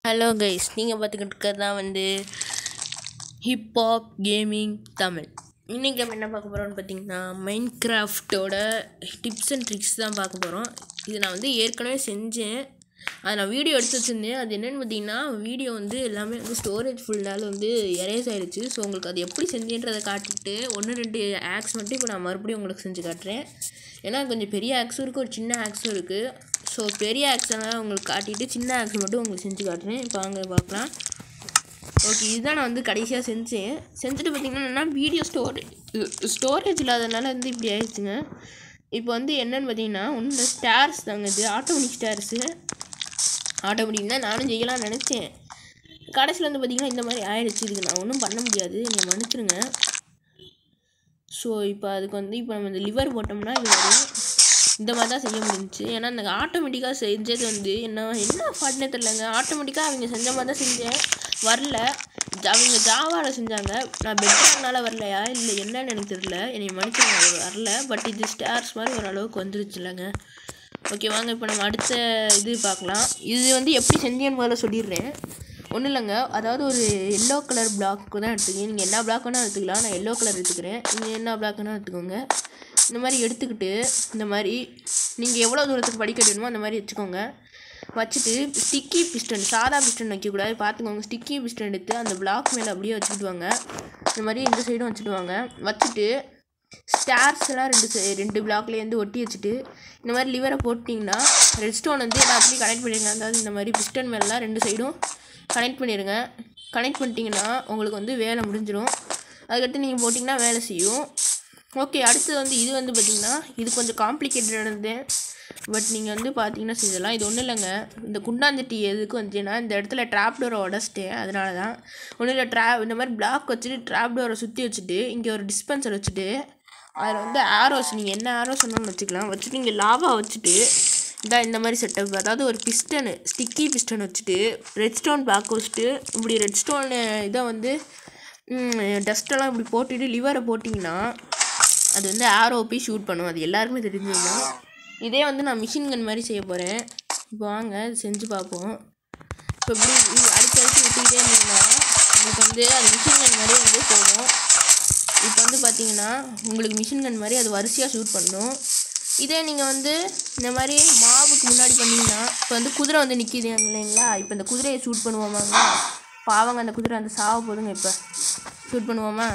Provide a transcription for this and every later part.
hello guys நீங்கள் பார்த்துக்கிட்டு இருக்கிறது தான் வந்து ஹிப்ஹாப் கேமிங் தமிழ் இன்றைக்கி நம்ம என்ன பார்க்க போகிறோம்னு பார்த்தீங்கன்னா மைண்ட் கிராஃப்டோட டிப்ஸ் அண்ட் ட்ரிக்ஸ் தான் பார்க்க போகிறோம் இது நான் வந்து ஏற்கனவே செஞ்சேன் அதை நான் வீடியோ எடுத்து வச்சுருந்தேன் அது என்னென்னு பார்த்தீங்கன்னா வீடியோ வந்து எல்லாமே வந்து ஸ்டோரேஜ் ஃபுல்லால் வந்து எரேஸ் ஆயிடுச்சு ஸோ உங்களுக்கு அது எப்படி செஞ்சேன்றதை காட்டிட்டு ஒன்று ரெண்டு ஆக்ஸ் மட்டும் இப்போ நான் மறுபடியும் உங்களுக்கு செஞ்சு காட்டுறேன் ஏன்னா கொஞ்சம் பெரிய ஆக்ஸும் இருக்குது ஒரு சின்ன ஆக்ஸும் இருக்குது ஸோ பெரிய ஆக்ஸெல்லாம் உங்களுக்கு காட்டிட்டு சின்ன ஆக்ஸ் மட்டும் உங்களுக்கு செஞ்சு காட்டுறேன் இப்போ வாங்க பார்க்கலாம் ஓகே இதுதான் நான் வந்து கடைசியாக செஞ்சேன் செஞ்சுட்டு பார்த்தீங்கன்னா என்னன்னா வீடியோ ஸ்டோரேஜ் ஸ்டோரேஜ் இல்லாதனால வந்து இப்படி ஆயிடுச்சுங்க இப்போ வந்து என்னன்னு பார்த்தீங்கன்னா ஒன்றும் இல்லை ஸ்டார்ஸ் தாங்க இது ஆட்டோமேட்டிக் ஸ்டார்ஸு ஆட்டோமேட்டிக் தான் நானும் செய்யலாம்னு நினச்சேன் கடைசியில் வந்து பார்த்தீங்கன்னா இந்த மாதிரி ஆயிடுச்சு இதுக்கு நான் ஒன்றும் பண்ண முடியாது நீங்கள் மன்னிச்சிருங்க ஸோ இப்போ அதுக்கு வந்து இப்போ நம்ம இந்த லிவர் போட்டோம்னா இது வரும் இந்த மாதிரி தான் செய்ய முடிஞ்சுச்சு ஏன்னா அந்த ஆட்டோமேட்டிக்காக செஞ்சது வந்து என்ன என்ன ஃபால்ட்னே தெரிலங்க ஆட்டோமேட்டிக்காக அவங்க செஞ்ச மாதிரி தான் செஞ்சேன் வரல அவங்க ஜாவாவில் செஞ்சாங்க நான் பெட்டர்னால வரலையா இல்லை என்னன்னு எனக்கு தெரியல என்னை மன்னிச்சிருங்க அது வரல பட் இது ஸ்டார்ஸ் மாதிரி ஓரளவுக்கு வந்துருச்சு இல்லைங்க ஓகே வாங்க இப்போ நம்ம அடுத்த இது பார்க்கலாம் இது வந்து எப்படி செஞ்சேன்னு முதல்ல சொல்லிடுறேன் ஒன்றும் இல்லைங்க அதாவது ஒரு எல்லோ கலர் பிளாக் தான் எடுத்துக்கங்க நீங்கள் என்ன பிளாக் வேணால் எடுத்துக்கலாம் நான் எல்லோ கலர் எடுத்துக்கிறேன் நீங்கள் என்ன பிளாக் வேணால் எடுத்துக்கோங்க இந்த மாதிரி எடுத்துக்கிட்டு இந்த மாதிரி நீங்கள் எவ்வளோ தூரத்துக்கு படிக்க வேணுமோ அந்த மாதிரி வச்சுக்கோங்க வச்சுட்டு ஸ்டிக்கி பிஸ்டன் சாதா பிஸ்டன் வைக்கக்கூடாது பார்த்துக்கோங்க ஸ்டிக்கி பிஸ்டன் எடுத்து அந்த பிளாக் மேலே அப்படியே வச்சுக்கிட்டு வாங்க இந்த மாதிரி இந்த சைடும் வச்சுட்டு வாங்க வச்சுட்டு ஸ்டார்ஸ் எல்லாம் ரெண்டு சை- ரெண்டு பிளாக்லேருந்து ஒட்டி வச்சுட்டு இந்த மாதிரி லிவரை போட்டிங்கன்னா ரெட் ஸ்டோன் வந்து எல்லாத்துலேயும் கனெக்ட் பண்ணிடுங்க அதாவது இந்த மாதிரி பிஸ்டன் மேலாம் ரெண்டு சைடும் கனெக்ட் பண்ணிடுங்க கனெக்ட் பண்ணிட்டீங்கன்னா உங்களுக்கு வந்து வேலை முடிஞ்சிடும் அதுக்கடுத்து நீங்கள் போட்டிங்கன்னா வேலை செய்யும் ஓகே அடுத்து வந்து இது வந்து பார்த்திங்கன்னா இது கொஞ்சம் காம்ப்ளிகேட்டடானது பட் நீங்கள் வந்து பார்த்தீங்கன்னா செஞ்சலாம் இது ஒன்றும் இல்லைங்க இந்த குண்டாந்தட்டி எதுக்கு வந்துச்சுன்னா இந்த இடத்துல ட்ராப் டோரை உடச்சிட்டேன் அதனால தான் ஒன்றும் இல்லை ட்ரா இந்த மாதிரி பிளாக் வச்சுட்டு ட்ராப் டோரை சுற்றி வச்சுட்டு இங்கே ஒரு டிஸ்பென்சர் வச்சுட்டு அதில் வந்து ஆரோஸ் நீங்கள் என்ன ஆரோஸ் வேணாலும் வச்சுக்கலாம் வச்சுட்டு இங்கே லாவா வச்சுட்டு இதான் இந்த மாதிரி செட்டப் அதாவது ஒரு பிஸ்டனு ஸ்டிக்கி பிஸ்டன் வச்சுட்டு ரெட் ஸ்டோன் பிளாக் வச்சுட்டு இப்படி ரெட் ஸ்டோன் இதை வந்து டஸ்ட்டெல்லாம் இப்படி போட்டுட்டு லிவரை போட்டிங்கன்னா அது வந்து ஆரோ போய் ஷூட் பண்ணும் அது எல்லாருக்குமே தெரிஞ்சது தான் இதே வந்து நான் மிஷின் கன் மாதிரி செய்ய போகிறேன் இப்போ வாங்க இது செஞ்சு பார்ப்போம் இப்போ இப்படி இது அடிச்சு அடிச்சு விட்டுக்கிட்டே இருந்தீங்கன்னா உங்களுக்கு வந்து அது மிஷின் கன் மாதிரி வந்து போகும் இப்போ வந்து பார்த்தீங்கன்னா உங்களுக்கு மிஷின் கன் மாதிரி அது வரிசையாக ஷூட் பண்ணும் இதே நீங்கள் வந்து இந்த மாதிரி மாவுக்கு முன்னாடி பண்ணீங்கன்னா இப்போ வந்து குதிரை வந்து நிற்கிது இல்லைங்களா இப்போ இந்த குதிரையை ஷூட் பண்ணுவோமாங்க பாவங்க அந்த குதிரை அந்த சாவ போதுங்க இப்போ ஷூட் பண்ணுவோமா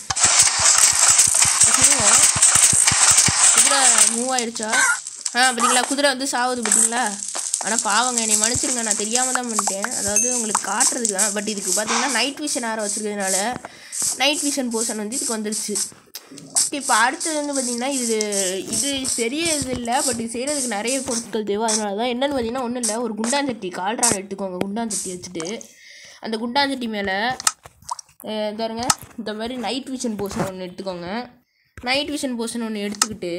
சொல்லுவோம் குதிரை மூவ் ஆயிடுச்சா ஆ பார்த்தீங்களா குதிரை வந்து சாவுது பார்த்தீங்களா ஆனால் பாவங்க என்னை மன்னிச்சிருங்க நான் தெரியாமல் தான் பண்ணிட்டேன் அதாவது உங்களுக்கு காட்டுறதுக்கு தான் பட் இதுக்கு பார்த்தீங்கன்னா நைட் விஷன் ஆர வச்சுருக்கிறதுனால நைட் விஷன் போர்ஷன் வந்து இதுக்கு வந்துருச்சு இப்போ அடுத்தது வந்து பார்த்திங்கன்னா இது இது பெரிய இது இல்லை பட் இது செய்கிறதுக்கு நிறைய பொருட்கள் தேவை அதனால தான் என்னென்னு பார்த்தீங்கன்னா ஒன்றும் இல்லை ஒரு குண்டாஞ்சட்டி கால்ரான் எடுத்துக்கோங்க குண்டாஞ்சட்டி வச்சுட்டு அந்த குண்டாஞ்சட்டி மேலே பாருங்க இந்த மாதிரி நைட் விஷன் போர்ஷன் ஒன்று எடுத்துக்கோங்க நைட் விஷன் போர்ஷன் ஒன்று எடுத்துக்கிட்டு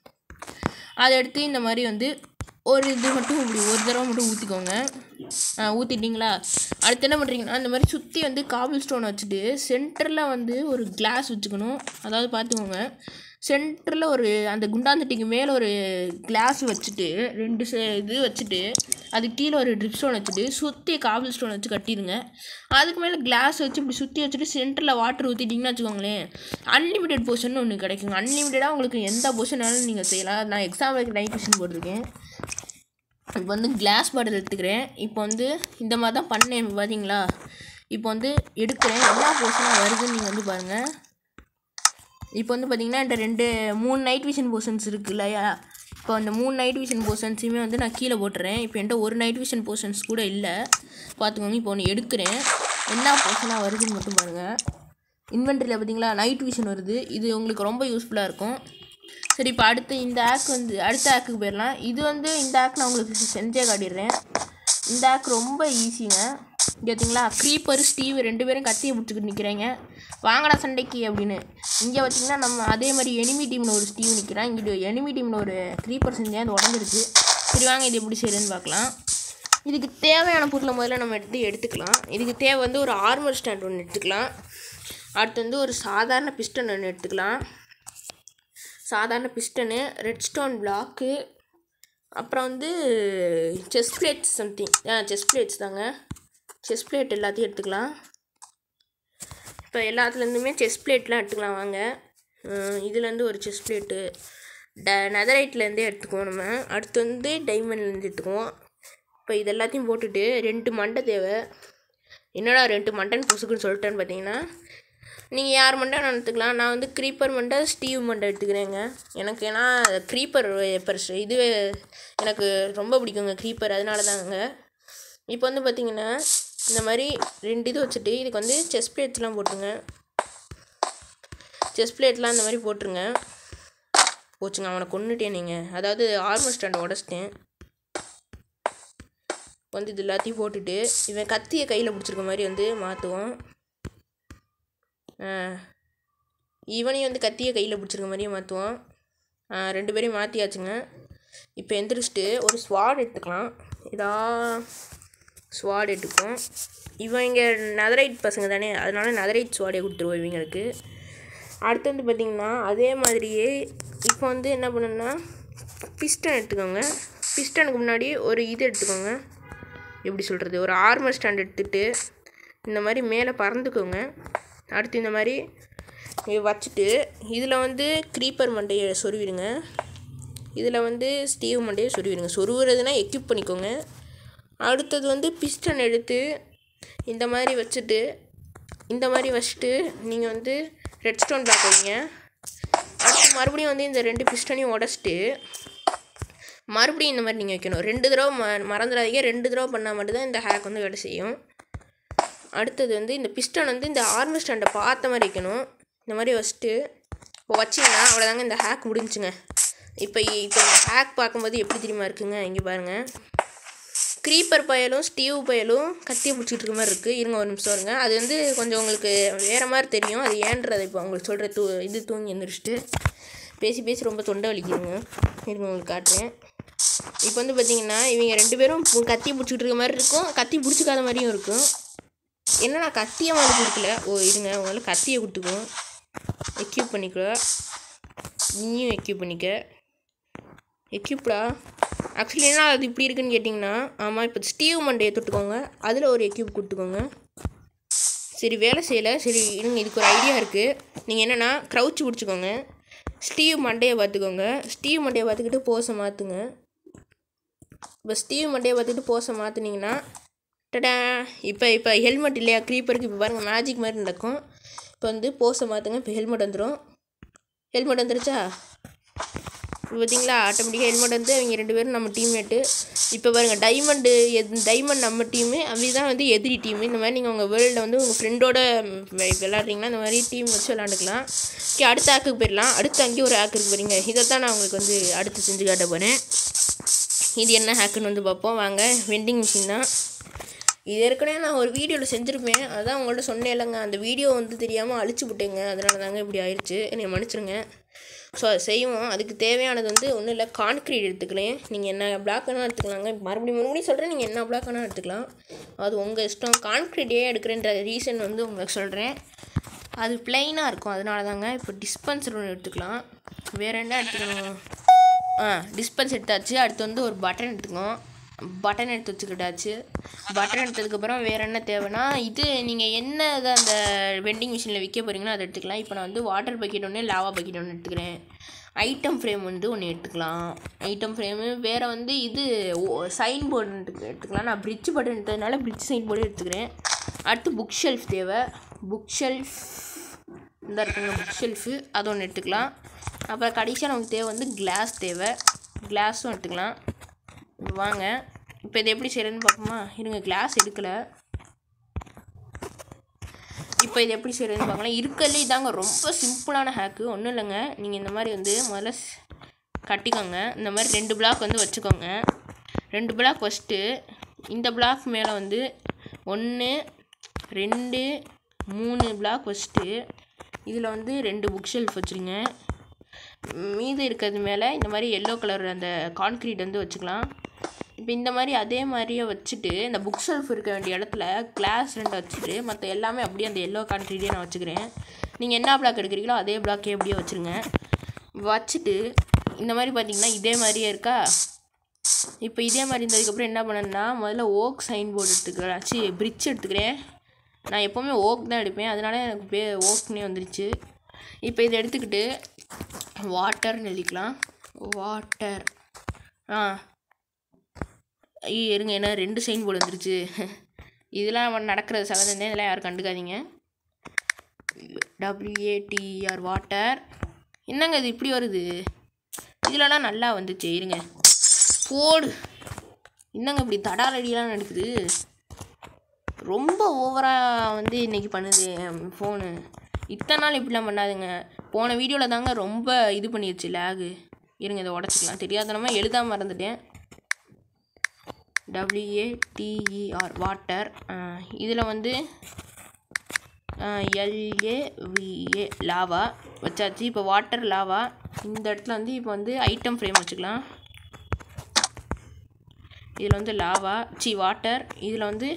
அதை எடுத்து இந்த மாதிரி வந்து ஒரு இது மட்டும் இப்படி ஒரு தடவை மட்டும் ஊற்றிக்கோங்க ஊற்றிட்டிங்களா அடுத்து என்ன பண்ணுறீங்கன்னா இந்த மாதிரி சுற்றி வந்து காபிள் ஸ்டோன் வச்சுட்டு சென்டரில் வந்து ஒரு கிளாஸ் வச்சுக்கணும் அதாவது பார்த்துக்கோங்க சென்டரில் ஒரு அந்த குண்டாந்தட்டிக்கு மேலே ஒரு கிளாஸ் வச்சுட்டு ரெண்டு சே இது வச்சுட்டு அது கீழே ஒரு ட்ரிப் ஸ்டோன் வச்சுட்டு சுற்றி காபிள் ஸ்டோன் வச்சு கட்டிடுங்க அதுக்கு மேலே கிளாஸ் வச்சு இப்படி சுற்றி வச்சுட்டு சென்டரில் வாட்டர் ஊற்றிட்டிங்கன்னு வச்சுக்கோங்களேன் அன்லிமிட்டெட் போர்ஷன் ஒன்று கிடைக்குங்க அன்லிமிட்டடாக உங்களுக்கு எந்த போர்ஷனாலும் நீங்கள் செய்யலாம் நான் எக்ஸாம்பிளுக்கு நைட் கொஷின் போட்டிருக்கேன் இப்போ வந்து கிளாஸ் பாட்டில் எடுத்துக்கிறேன் இப்போ வந்து இந்த மாதிரி தான் பண்ணேன் இப்போ பார்த்தீங்களா இப்போ வந்து எடுக்கிறேன் எல்லா போர்ஷனும் வருதுன்னு நீங்கள் வந்து பாருங்கள் இப்போ வந்து பார்த்தீங்கன்னா என்கிட்ட ரெண்டு மூணு நைட் விஷன் போர்ஷன்ஸ் இருக்குது இல்லையா இப்போ அந்த மூணு நைட் விஷன் போர்ஷன்ஸுமே வந்து நான் கீழே போட்டுறேன் இப்போ என்கிட்ட ஒரு நைட் விஷன் போர்ஷன்ஸ் கூட இல்லை பார்த்துக்கோங்க இப்போ ஒன்று எடுக்கிறேன் என்ன போர்ஷனாக வருதுன்னு மட்டும் பாருங்கள் இன்வென்ட்ரியில் பார்த்தீங்களா நைட் விஷன் வருது இது உங்களுக்கு ரொம்ப யூஸ்ஃபுல்லாக இருக்கும் சரி இப்போ அடுத்து இந்த ஆக் வந்து அடுத்த ஆக்குக்கு போயிடலாம் இது வந்து இந்த ஆக் நான் உங்களுக்கு செஞ்சே காட்டிடுறேன் இந்த ஆக் ரொம்ப ஈஸிங்க பார்த்தீங்களா க்ரீப்பர் ஸ்டீவ் ரெண்டு பேரும் கத்தியை பிடிச்சிக்கிட்டு நிற்கிறாங்க வாங்கடா சண்டைக்கு அப்படின்னு இங்கே பார்த்தீங்கன்னா நம்ம அதே மாதிரி எனிமி டீமில் ஒரு ஸ்டீவ் நிற்கிறான் இங்கிட்டு எனிமி டீமில் ஒரு க்ரீப்பர் செஞ்சேன் அது உடஞ்சிருச்சு சரி வாங்க இது எப்படி செய்யுதுன்னு பார்க்கலாம் இதுக்கு தேவையான பொருளை முதல்ல நம்ம எடுத்து எடுத்துக்கலாம் இதுக்கு தேவை வந்து ஒரு ஆர்மர் ஸ்டாண்ட் ஒன்று எடுத்துக்கலாம் அடுத்து வந்து ஒரு சாதாரண பிஸ்டன் ஒன்று எடுத்துக்கலாம் சாதாரண பிஸ்டனு ரெட் ஸ்டோன் பிளாக்கு அப்புறம் வந்து chest plates something ah chest plates தாங்க செஸ் பிளேட் எல்லாத்தையும் எடுத்துக்கலாம் இப்போ எல்லாத்துலேருந்துமே செஸ் பிளேட்லாம் எடுத்துக்கலாம் வாங்க இதுலேருந்து ஒரு செஸ் பிளேட்டு ட நெதரைட்லேருந்தே எடுத்துக்குவோம் நம்ம அடுத்து வந்து டைமண்ட்லேருந்து எடுத்துக்குவோம் இப்போ இது எல்லாத்தையும் போட்டுட்டு ரெண்டு மண்டை தேவை என்னடா ரெண்டு மண்டைன்னு பொசுக்குன்னு சொல்லிட்டேன்னு பார்த்தீங்கன்னா நீங்கள் யார் மண்டை எடுத்துக்கலாம் நான் வந்து க்ரீப்பர் மண்டை ஸ்டீவ் மண்டை எடுத்துக்கிறேங்க எனக்கு ஏன்னா க்ரீப்பர் பெருசு இது எனக்கு ரொம்ப பிடிக்குங்க க்ரீப்பர் அதனால தாங்க இப்போ வந்து பார்த்தீங்கன்னா இந்த மாதிரி ரெண்டு இது வச்சுட்டு இதுக்கு வந்து செஸ் பிளேட்ஸ்லாம் போட்டுருங்க செஸ் பிளேட்லாம் இந்த மாதிரி போட்டுருங்க போச்சுங்க அவனை கொண்டுட்டேன் நீங்கள் அதாவது ஆர்மர் ஸ்டாண்டை உடச்சிட்டேன் வந்து இது எல்லாத்தையும் போட்டுட்டு இவன் கத்தியை கையில் பிடிச்சிருக்க மாதிரி வந்து மாற்றுவோம் இவனையும் வந்து கத்தியை கையில் பிடிச்சிருக்க மாதிரியே மாற்றுவோம் ரெண்டு பேரையும் மாற்றியாச்சுங்க இப்போ எந்திரிச்சிட்டு ஒரு ஸ்வாட் எடுத்துக்கலாம் இதா ஸ்வாட் எடுத்துப்போம் இவன் இங்கே நதரைட் பசங்க தானே அதனால நதரைட் ஸ்வாடே கொடுத்துருவோம் இவங்களுக்கு அடுத்து வந்து பார்த்திங்கன்னா அதே மாதிரியே இப்போ வந்து என்ன பண்ணணும்னா பிஸ்டன் எடுத்துக்கோங்க பிஸ்டனுக்கு முன்னாடி ஒரு இது எடுத்துக்கோங்க எப்படி சொல்கிறது ஒரு ஆர்மர் ஸ்டாண்ட் எடுத்துகிட்டு இந்த மாதிரி மேலே பறந்துக்கோங்க அடுத்து இந்த மாதிரி வச்சுட்டு இதில் வந்து க்ரீப்பர் மண்டையை சொருவிடுங்க இதில் வந்து ஸ்டீவ் மண்டையை சொருவிடுங்க சொருவுறதுனா எக்யூப் பண்ணிக்கோங்க அடுத்தது வந்து பிஸ்டன் எடுத்து இந்த மாதிரி வச்சுட்டு இந்த மாதிரி வச்சுட்டு நீங்கள் வந்து ரெட் ஸ்டோன் பிளாக் வைங்க அடுத்து மறுபடியும் வந்து இந்த ரெண்டு பிஸ்டனையும் உடச்சிட்டு மறுபடியும் இந்த மாதிரி நீங்கள் வைக்கணும் ரெண்டு தடவை ம மறந்துடாதீங்க ரெண்டு தடவை பண்ணால் மட்டும்தான் இந்த ஹேக் வந்து வேலை செய்யும் அடுத்தது வந்து இந்த பிஸ்டன் வந்து இந்த ஆர்மர் ஸ்டாண்டை பார்த்த மாதிரி வைக்கணும் இந்த மாதிரி வச்சுட்டு இப்போ வச்சிங்கன்னா அவ்வளோதாங்க இந்த ஹேக் முடிஞ்சுங்க இப்போ இப்போ இந்த ஹேக் பார்க்கும்போது எப்படி தெரியுமா இருக்குங்க இங்கே பாருங்கள் க்ரீப்பர் பயலும் ஸ்டீவ் பயலும் கத்தியை பிடிச்சிட்டு இருக்க மாதிரி இருக்குது இருங்க ஒரு நிமிஷம் இருங்க அது வந்து கொஞ்சம் உங்களுக்கு வேறு மாதிரி தெரியும் அது ஏன்றதை இப்போ உங்களுக்கு சொல்கிற தூ இது தூங்கி எழுந்திரிச்சிட்டு பேசி பேசி ரொம்ப தொண்டை வலிக்குதுங்க இருங்க உங்களுக்கு காட்டுறேன் இப்போ வந்து பார்த்தீங்கன்னா இவங்க ரெண்டு பேரும் கத்தி பிடிச்சிட்டு இருக்க மாதிரி இருக்கும் கத்தி பிடிச்சிக்காத மாதிரியும் இருக்கும் என்ன நான் கத்தியை மாதிரி கொடுக்கல ஓ இருங்க உங்களால் கத்தியை கொடுத்துக்குவோம் எக்யூப் பண்ணிக்க நீயும் எக்யூப் பண்ணிக்க எக்யூப்டா ஆக்சுவலி என்ன அது இப்படி இருக்குன்னு கேட்டிங்கன்னா ஆமாம் இப்போ ஸ்டீவ் மண்டையை தொட்டுக்கோங்க அதில் ஒரு எக்யூப் கொடுத்துக்கோங்க சரி வேலை செய்யலை சரி இருங்க இதுக்கு ஒரு ஐடியா இருக்குது நீங்கள் என்னென்னா க்ரௌச்சு பிடிச்சிக்கோங்க ஸ்டீவ் மண்டையை பார்த்துக்கோங்க ஸ்டீவ் மண்டையை பார்த்துக்கிட்டு போஸை மாற்றுங்க இப்போ ஸ்டீவ் மண்டையை பார்த்துக்கிட்டு போஸை மாற்றுனீங்கன்னா டடா இப்போ இப்போ ஹெல்மெட் இல்லையா க்ரீப்பருக்கு இப்போ பாருங்கள் மேஜிக் மாதிரி நடக்கும் இப்போ வந்து போஸை மாற்றுங்க இப்போ ஹெல்மெட் வந்துடும் ஹெல்மெட் வந்துருச்சா இப்போ பார்த்தீங்களா ஆட்டோமேட்டிக்காக ஹெல்மெட் வந்து அவங்க ரெண்டு பேரும் நம்ம டீம்மேட்டு இப்போ பாருங்கள் டைமண்டு எது டைமண்ட் நம்ம டீமு அவங்க தான் வந்து எதிரி டீமு இந்த மாதிரி நீங்கள் உங்கள் வேர்ல்டில் வந்து உங்கள் ஃப்ரெண்டோட விளாட்றீங்கன்னா இந்த மாதிரி டீம் வச்சு விளாண்டுக்கலாம் ஓகே அடுத்த ஆக்குக்கு போயிடலாம் அடுத்து அங்கேயும் ஒரு ஆக்கு இருக்கு பாருங்க இதை தான் நான் உங்களுக்கு வந்து அடுத்து செஞ்சு காட்ட போகிறேன் இது என்ன ஹேக்குன்னு வந்து பார்ப்போம் வாங்க வெண்டிங் மிஷின் தான் இது ஏற்கனவே நான் ஒரு வீடியோவில் செஞ்சுருப்பேன் அதான் உங்கள்ட்ட சொன்னேன் இல்லைங்க அந்த வீடியோ வந்து தெரியாமல் அழிச்சு விட்டேங்க அதனால தாங்க இப்படி ஆயிடுச்சு என்னை மன்னிச்சிருங்க ஸோ அதை செய்வோம் அதுக்கு தேவையானது வந்து ஒன்றும் இல்லை கான்க்ரீட் எடுத்துக்கலாம் நீங்கள் என்ன பிளாக் வேணால் எடுத்துக்கலாங்க மறுபடியும் மறுபடியும் சொல்கிறேன் நீங்கள் என்ன பிளாக் வேணால் எடுத்துக்கலாம் அது உங்கள் இஷ்டம் கான்க்ரீட்டே எடுக்கிறேன்ற ரீசன் வந்து உங்களுக்கு சொல்கிறேன் அது பிளெயினாக இருக்கும் அதனால தாங்க இப்போ டிஸ்பென்சர் ஒன்று எடுத்துக்கலாம் வேறு என்ன எடுத்துக்கணும் ஆ டிஸ்பென்ஸ் எடுத்தாச்சு அடுத்து வந்து ஒரு பட்டன் எடுத்துக்கோம் பட்டன் எடுத்து வச்சுக்கிட்டாச்சு பட்டன் எடுத்ததுக்கப்புறம் வேறு என்ன தேவைன்னா இது நீங்கள் என்ன இதை அந்த வெண்டிங் மிஷினில் விற்க போகிறீங்களோ அதை எடுத்துக்கலாம் இப்போ நான் வந்து வாட்டர் பக்கெட் ஒன்று லாவா பக்கெட் ஒன்று எடுத்துக்கிறேன் ஐட்டம் ஃப்ரேம் வந்து ஒன்று எடுத்துக்கலாம் ஐட்டம் ஃப்ரேமு வேறு வந்து இது சைன் போர்டு எடுத்துக்கலாம் நான் பிரிட்ஜ் பட்டன் எடுத்ததுனால பிரிட்ஜ் சைன் போர்டு எடுத்துக்கிறேன் அடுத்து புக் ஷெல்ஃப் தேவை புக் ஷெல்ஃப் இந்த இருக்குங்க புக் ஷெல்ஃபு அது ஒன்று எடுத்துக்கலாம் அப்புறம் கடைசியாக நமக்கு தேவை வந்து கிளாஸ் தேவை கிளாஸும் எடுத்துக்கலாம் வாங்க இப்போ இது எப்படி செய்கிறதுன்னு பார்ப்போமா இருங்க கிளாஸ் எடுக்கலை இப்போ இது எப்படி செய்கிறதுன்னு பார்க்கலாம் இருக்கிறதுலே இதாங்க ரொம்ப சிம்பிளான ஹேக்கு ஒன்றும் இல்லைங்க நீங்கள் இந்த மாதிரி வந்து முதல்ல ஸ்- கட்டிக்கோங்க இந்த மாதிரி ரெண்டு பிளாக் வந்து வச்சுக்கோங்க ரெண்டு பிளாக் வச்சுட்டு இந்த பிளாக் மேலே வந்து ஒன்று ரெண்டு மூணு பிளாக் வச்சுட்டு இதில் வந்து ரெண்டு புக் ஷெல்ஃப் வச்சுருங்க மீது இருக்கிறது மேலே இந்த மாதிரி எல்லோ கலர் அந்த கான்க்ரீட் வந்து வச்சுக்கலாம் இப்போ இந்த மாதிரி அதே மாதிரியே வச்சுட்டு இந்த புக் ஷெல்ஃப் இருக்க வேண்டிய இடத்துல கிளாஸ் ரெண்டு வச்சுட்டு மற்ற எல்லாமே அப்படியே அந்த எல்லோ கான்க்ரீட்டே நான் வச்சுக்கிறேன் நீங்கள் என்ன பிளாக் எடுக்கிறீங்களோ அதே பிளாக்கே அப்படியே வச்சுருங்க வச்சுட்டு இந்த மாதிரி பார்த்தீங்கன்னா இதே மாதிரியே இருக்கா இப்போ இதே மாதிரி இருந்ததுக்கப்புறம் என்ன பண்ணேன்னா முதல்ல ஓக் சைன் போர்டு எடுத்துக்கிறேன் சி பிரிட்ஜ் எடுத்துக்கிறேன் நான் எப்போவுமே ஓக் தான் எடுப்பேன் அதனால எனக்கு பே ஓக்னே வந்துருச்சு இப்போ இதை எடுத்துக்கிட்டு வாட்டர்னு எழுதிக்கலாம் வாட்டர் ஆ ஐயோ இருங்க என்ன ரெண்டு சைன் போர்டு வந்துருச்சு இதெல்லாம் நடக்கிறது சகஜம் இதெல்லாம் யாரும் கண்டுக்காதீங்க டபிள்யூஏடிஆர் வாட்டர் என்னங்க இது இப்படி வருது இதுலலாம் நல்லா வந்துச்சு இருங்க போடு என்னங்க இப்படி தடாலடியெலாம் நடக்குது ரொம்ப ஓவராக வந்து இன்றைக்கி பண்ணுது ஃபோனு இத்தனை நாள் இப்படிலாம் பண்ணாதுங்க போன வீடியோவில் தாங்க ரொம்ப இது பண்ணிடுச்சு லேகு இருங்க இதை உடச்சிக்கலாம் தெரியாதனமா எழுதாம மறந்துட்டேன் டபிள்யூஏடிஇஆர் வாட்டர் இதில் வந்து எல்ஏவிஏ லாவா வச்சாச்சு இப்போ வாட்டர் லாவா இந்த இடத்துல வந்து இப்போ வந்து ஐட்டம் ஃப்ரேம் வச்சுக்கலாம் இதில் வந்து லாவா சி வாட்டர் இதில் வந்து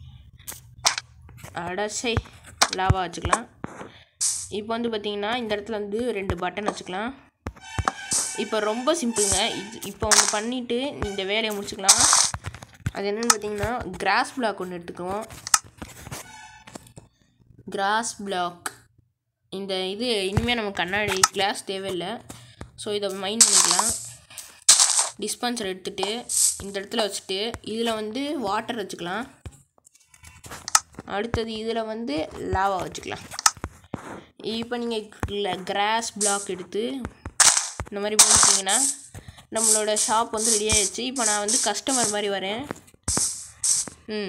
அடசை லாவா வச்சுக்கலாம் இப்போ வந்து பார்த்திங்கன்னா இந்த இடத்துல வந்து ரெண்டு பட்டன் வச்சுக்கலாம் இப்போ ரொம்ப சிம்பிளுங்க இது இப்போ ஒன்று பண்ணிவிட்டு இந்த வேலையை முடிச்சுக்கலாம் அது என்னென்னு பார்த்தீங்கன்னா கிராஸ் பிளாக் ஒன்று எடுத்துக்குவோம் கிராஸ் பிளாக் இந்த இது இனிமேல் நமக்கு கண்ணாடி கிளாஸ் தேவையில்லை ஸோ இதை மைண்ட் பண்ணிக்கலாம் டிஸ்பென்சர் எடுத்துகிட்டு இந்த இடத்துல வச்சுட்டு இதில் வந்து வாட்டர் வச்சுக்கலாம் அடுத்தது இதில் வந்து லாவா வச்சுக்கலாம் இப்போ நீங்கள் கிராஸ் பிளாக் எடுத்து இந்த மாதிரி போட்டுட்டிங்கன்னா நம்மளோட ஷாப் வந்து ரெடி ஆயிடுச்சு இப்போ நான் வந்து கஸ்டமர் மாதிரி வரேன் ம்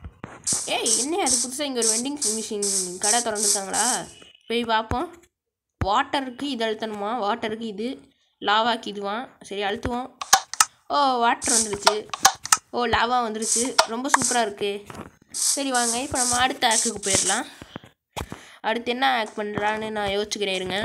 ஏய் என்ன அது புதுசாக இங்கே ஒரு வெண்டிங் மிஷின் கடை திறந்துருக்காங்களா போய் பார்ப்போம் வாட்டருக்கு இது அழுத்தணுமா வாட்டருக்கு இது லாவாக்கு இதுவான் சரி அழுத்துவோம் ஓ வாட்டர் வந்துருச்சு ஓ லாவா வந்துருச்சு ரொம்ப சூப்பராக இருக்கு சரி வாங்க இப்போ நம்ம அடுத்த ஆக்குக்கு போயிடலாம் அடுத்து என்ன ஆக் பண்ணுறான்னு நான் யோசிச்சுக்கிறேன் இருங்க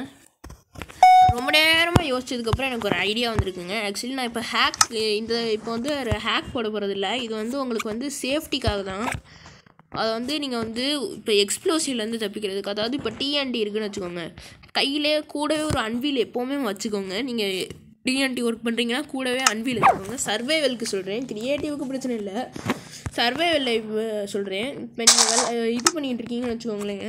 ரொம்ப நேரமாக யோசிச்சதுக்கப்புறம் எனக்கு ஒரு ஐடியா வந்திருக்குங்க ஆக்சுவலி நான் இப்போ ஹேக் இந்த இப்போ வந்து ஒரு ஹேக் போட போகிறது இல்லை இது வந்து உங்களுக்கு வந்து சேஃப்டிக்காக தான் அதை வந்து நீங்கள் வந்து இப்போ எக்ஸ்ப்ளோசிவ்லேருந்து தப்பிக்கிறதுக்கு அதாவது இப்போ டிஎன்டி இருக்குன்னு வச்சுக்கோங்க கையிலே கூடவே ஒரு அன்வீல் எப்போவுமே வச்சுக்கோங்க நீங்கள் டிஎன்டி ஒர்க் பண்ணுறீங்கன்னா கூடவே அன்வீல் வச்சுக்கோங்க சர்வைவலுக்கு சொல்கிறேன் க்ரியேட்டிவுக்கு பிரச்சனை இல்லை சர்வைவலில் சொல்கிறேன் இப்போ நீங்கள் இது பண்ணிகிட்டு இருக்கீங்கன்னு வச்சுக்கோங்களேன்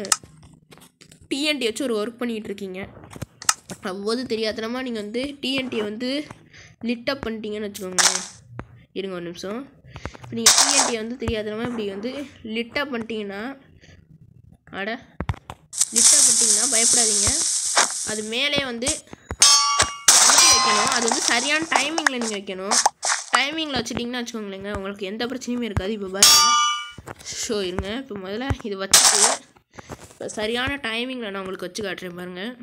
டிஎன்டி வச்சு ஒரு ஒர்க் பண்ணிகிட்டு இருக்கீங்க அவ்வளோது தெரியாதனமா நீங்கள் வந்து டிஎன்டியை வந்து லிட்டப் பண்ணிட்டீங்கன்னு வச்சுக்கோங்களேன் இருங்க ஒரு நிமிஷம் இப்போ நீங்கள் டிஎன்டியை வந்து தெரியாதனமா இப்படி வந்து லிட்டப் பண்ணிட்டீங்கன்னா அட லிட்டப் பண்ணிட்டீங்கன்னா பயப்படாதீங்க அது மேலே வந்து அமுத்தி வைக்கணும் அது வந்து சரியான டைமிங்கில் நீங்கள் வைக்கணும் டைமிங்கில் வச்சுட்டிங்கன்னா வச்சுக்கோங்களேங்க உங்களுக்கு எந்த பிரச்சனையுமே இருக்காது இப்போ பாருங்க ஷோ இருங்க இப்போ முதல்ல இது வச்சுட்டு இப்போ சரியான டைமிங்கில் நான் உங்களுக்கு வச்சு காட்டுறேன் பாருங்கள்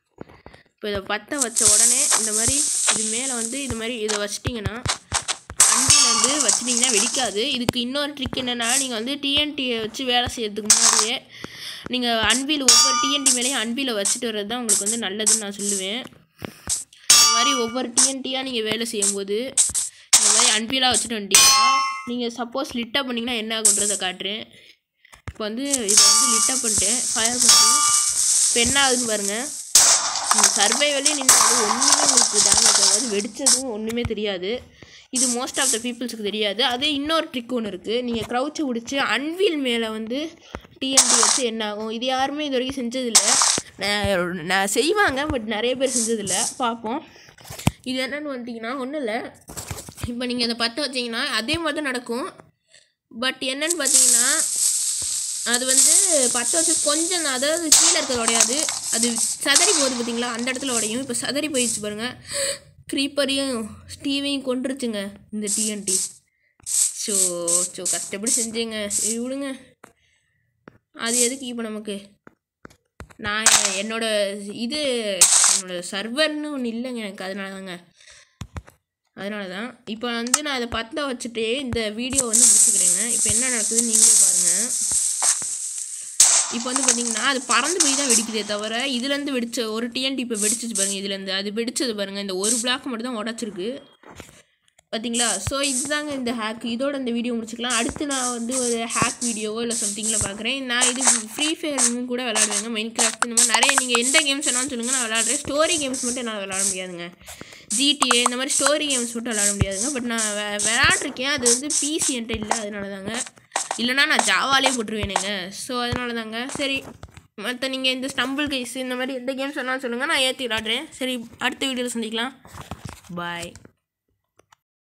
இப்போ இதை பற்ற வச்ச உடனே இந்த மாதிரி இது மேலே வந்து இது மாதிரி இதை வச்சிட்டிங்கன்னா அண்டியில் வந்து வச்சிட்டிங்கன்னா வெடிக்காது இதுக்கு இன்னொரு ட்ரிக் என்னென்னா நீங்கள் வந்து டிஎன்டியை வச்சு வேலை செய்யறதுக்கு முன்னாடியே நீங்கள் அன்பில் ஒவ்வொரு டிஎன்டி மேலேயும் அன்பில் வச்சுட்டு வர்றது தான் உங்களுக்கு வந்து நல்லதுன்னு நான் சொல்லுவேன் இந்த மாதிரி ஒவ்வொரு டிஎன்டியாக நீங்கள் வேலை செய்யும்போது இந்த மாதிரி அன்பிலாக வச்சுட்டு வந்துட்டீங்கன்னா நீங்கள் சப்போஸ் லிட்டாக பண்ணிங்கன்னா என்ன ஆகுன்றதை காட்டுறேன் இப்போ வந்து இதை வந்து லிட்டாக பண்ணிட்டேன் ஃபயர் பண்ணிட்டேன் இப்போ என்ன ஆகுதுன்னு பாருங்கள் இந்த சர்வைவலே நின்று ஒன்றுமே உங்களுக்கு டேமேஜ் ஆகாது வெடிச்சதும் ஒன்றுமே தெரியாது இது மோஸ்ட் ஆஃப் த பீப்புள்ஸுக்கு தெரியாது அதே இன்னொரு ட்ரிக் ஒன்று இருக்குது நீங்கள் க்ரௌச்சை பிடிச்சி அன்வீல் மேலே வந்து டிஎன்டி வச்சு என்ன ஆகும் இது யாருமே இது வரைக்கும் செஞ்சதில்லை நான் நான் செய்வாங்க பட் நிறைய பேர் செஞ்சதில்லை பார்ப்போம் இது என்னென்னு வந்துட்டிங்கன்னா ஒன்றும் இல்லை இப்போ நீங்கள் இதை பற்ற வச்சிங்கன்னா அதே மாதிரி தான் நடக்கும் பட் என்னன்னு பார்த்தீங்கன்னா அது வந்து பற்ற வச்சு கொஞ்சம் தான், அதாவது கீழே இருக்கிறது உடையாது அது சதறி போகுது பார்த்தீங்களா அந்த இடத்துல உடையும் இப்போ சதறி போயிடுச்சு பாருங்கள் க்ரீப்பரையும் ஸ்டீவையும் கொண்டுருச்சுங்க இந்த டிஎன்டி ஸோ ஸோ கஷ்டப்பட்டு செஞ்சேங்க சரி விடுங்க அது எதுக்கு இப்போ நமக்கு நான் என்னோட இது என்னோட சர்வர்னு ஒன்று இல்லைங்க எனக்கு அதனால தாங்க அதனால தான் இப்போ வந்து நான் இதை பற்ற வச்சுட்டு இந்த வீடியோ வந்து முடிச்சுக்கிறேங்க இப்போ என்ன நடக்குதுன்னு நீங்களே பாருங்கள் இப்போ வந்து பார்த்தீங்கன்னா அது பறந்து போய் தான் வெடிக்குதே தவிர இதுலேருந்து வெடிச்ச ஒரு டிஎன்டி இப்போ வெடிச்சிச்சு பாருங்கள் இதுலேருந்து அது வெடிச்சது பாருங்கள் இந்த ஒரு பிளாக் மட்டும் தான் உடச்சிருக்கு பார்த்தீங்களா ஸோ இதுதாங்க இந்த ஹேக் இதோட இந்த வீடியோ முடிச்சுக்கலாம் அடுத்து நான் வந்து ஒரு ஹேக் வீடியோவோ இல்லை சம்திங்கில் பார்க்குறேன் நான் இது ஃப்ரீ ஃபயரும் கூட விளாடுவேங்க மைண்ட் கிராஃப்ட் இந்த மாதிரி நிறைய நீங்கள் எந்த கேம்ஸ் வேணாலும் சொல்லுங்கள் நான் விளாட்றேன் ஸ்டோரி கேம்ஸ் மட்டும் என்னால் விளாட முடியாதுங்க ஜிடிஏ இந்த மாதிரி ஸ்டோரி கேம்ஸ் மட்டும் விளாட முடியாதுங்க பட் நான் வெ விளாட்ருக்கேன் அது வந்து பிசி என்கிட்ட இல்லை அதனால தாங்க இல்லைனா நான் ஜாவாலே போட்டுருவேனுங்க ஸோ அதனால தாங்க சரி மற்ற நீங்கள் இந்த ஸ்டம்பிள் கைஸ் இந்த மாதிரி எந்த கேம்ஸ் வேணாலும் சொல்லுங்கள் நான் ஏற்றி விளாட்றேன் சரி அடுத்த வீடியோவில் சந்திக்கலாம் பாய்